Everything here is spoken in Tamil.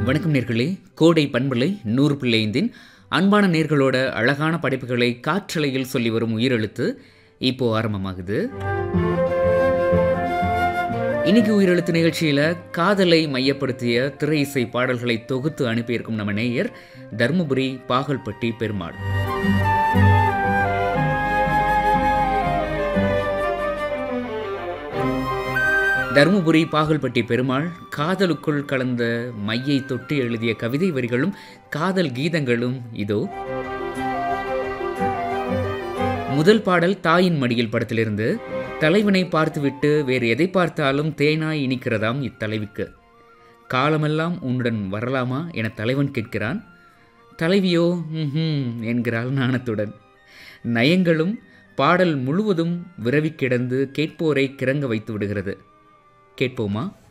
வணக்கம் நேர்களே கோடை பண்பலை நூறு பிள்ளைந்தின் அன்பான நேர்களோட அழகான படைப்புகளை காற்றலையில் சொல்லி வரும் உயிரெழுத்து இப்போ ஆரம்பமாகுது இன்னைக்கு உயிரெழுத்து நிகழ்ச்சியில் காதலை மையப்படுத்திய திரை இசை பாடல்களை தொகுத்து அனுப்பியிருக்கும் நம்ம நேயர் தருமபுரி பாகல்பட்டி பெருமாள் தருமபுரி பாகல்பட்டி பெருமாள் காதலுக்குள் கலந்த மையை தொட்டு எழுதிய கவிதை வரிகளும் காதல் கீதங்களும் இதோ முதல் பாடல் தாயின் மடியில் படத்திலிருந்து தலைவனை பார்த்துவிட்டு வேறு எதை பார்த்தாலும் தேனாய் இனிக்கிறதாம் இத்தலைவிக்கு காலமெல்லாம் உன்னுடன் வரலாமா என தலைவன் கேட்கிறான் தலைவியோ ம்ஹும் என்கிறாள் நாணத்துடன் நயங்களும் பாடல் முழுவதும் விரவி கிடந்து கேட்போரை கிறங்க வைத்து விடுகிறது கேட்போமா